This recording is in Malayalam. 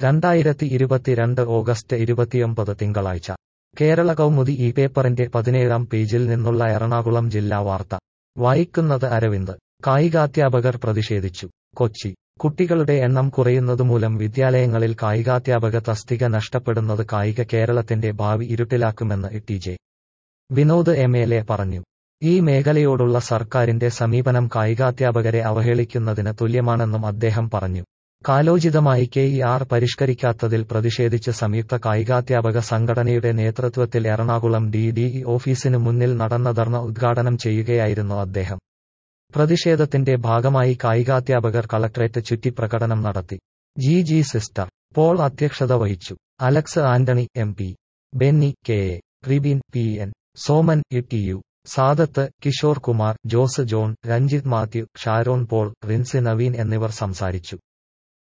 രണ്ടായിരത്തി ഇരുപത്തിരണ്ട് ഓഗസ്റ്റ് ഇരുപത്തിയൊമ്പത് തിങ്കളാഴ്ച കേരള കൗമുദി ഈ പേപ്പറിന്റെ പതിനേഴാം പേജിൽ നിന്നുള്ള എറണാകുളം ജില്ലാ വാർത്ത വായിക്കുന്നത് അരവിന്ദ് കായികാധ്യാപകർ പ്രതിഷേധിച്ചു കൊച്ചി കുട്ടികളുടെ എണ്ണം കുറയുന്നതുമൂലം വിദ്യാലയങ്ങളിൽ കായികാധ്യാപക തസ്തിക നഷ്ടപ്പെടുന്നത് കായിക കേരളത്തിന്റെ ഭാവി ഇരുട്ടിലാക്കുമെന്ന് T J Vinod M L A പറഞ്ഞു ഈ മേഖലയോടുള്ള സർക്കാരിന്റെ സമീപനം കായികാധ്യാപകരെ അവഹേളിക്കുന്നതിന് തുല്യമാണെന്നും അദ്ദേഹം പറഞ്ഞു കാലോചിതമായി കെ ഇ ആർ പരിഷ്കരിക്കാത്തതിൽ പ്രതിഷേധിച്ച് സംയുക്ത കായികാധ്യാപക സംഘടനയുടെ നേതൃത്വത്തിൽ എറണാകുളം ഡി ഡി ഇ ഓഫീസിനു മുന്നിൽ നടന്ന ധർണ ഉദ്ഘാടനം ചെയ്യുകയായിരുന്നു അദ്ദേഹം പ്രതിഷേധത്തിന്റെ ഭാഗമായി കായികാധ്യാപകർ കളക്ടറേറ്റ് ചുറ്റി പ്രകടനം നടത്തി ജി ജി സിസ്റ്റർ പോൾ അധ്യക്ഷത വഹിച്ചു Alex Antony M P Benny K A Ribin P N Soman E T U Sadath Kishore Kumar Jose John Ranjith Mathew Sharon Paul Rincy Naveen എന്നിവർ സംസാരിച്ചു